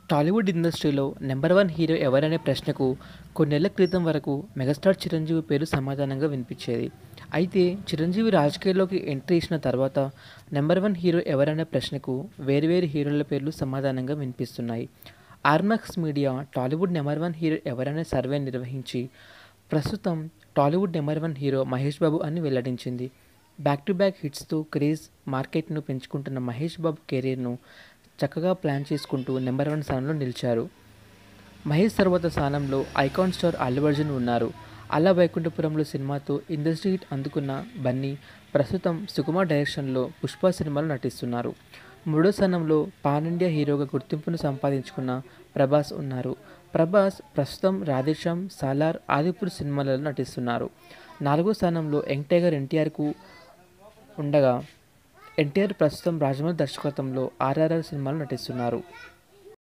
టాలీవుడ్ ఇండస్ట్రీలో number one hero ఎవరనే ప్రశ్నకు కొన్నేళ్ల క్రితం వరకు మెగాస్టార్ చిరంజీవి పేరు సమాధానంగా వినిపించేది అయితే చిరంజీవి రాజకీయాల్లోకి ఎంట్రీ ఇచ్చిన తర్వాత నెంబర్ వన్ హీరో ఎవరనే ప్రశ్నకు వేరువేరు హీరోల పేర్లు సమాధానంగా వినిపిస్తున్నాయి Ormax media Tollywood number one hero ఎవరనే సర్వే నిర్వహించి ప్రస్తుతం Tollywood number one hero Mahesh Babu అని వెల్లడించింది బ్యాక్ టు బ్యాక్ హిట్స్తో క్రేజ్ మార్కెట్ను పెంచుకుంటున్న మహేష్ బాబు కెరీర్ను చక్కగా ప్లాన్ చేసుకుంటూ నెంబర్ వన్ స్థానంలో నిలిచారు మహేష్ తర్వాత స్థానంలో ఐకాన్ స్టార్ అల్లు అర్జున్ ఉన్నారు అలా వైకుంఠపురంలో సినిమాతో ఇండస్ట్రీ హిట్ అందుకున్న బన్నీ ప్రస్తుతం సుకుమార్ డైరెక్షన్లో పుష్ప సినిమాలో నటిస్తున్నారు మూడో స్థానంలో పాన్ ఇండియా హీరోగా గుర్తింపును సంపాదించుకున్న ప్రభాస్ ఉన్నారు ప్రభాస్ ప్రస్తుతం రాధేశ్యామ్ సాలార్ ఆదిపూర్ సినిమాలలో నటిస్తున్నారు నాలుగో స్థానంలో యంగ్ టైగర్ ఎన్టీఆర్కు ఉండగా ఎన్టీఆర్ ప్రస్తుతం రాజమౌళి దర్శకత్వంలో ఆర్ఆర్ఆర్ సినిమాలో నటిస్తున్నారు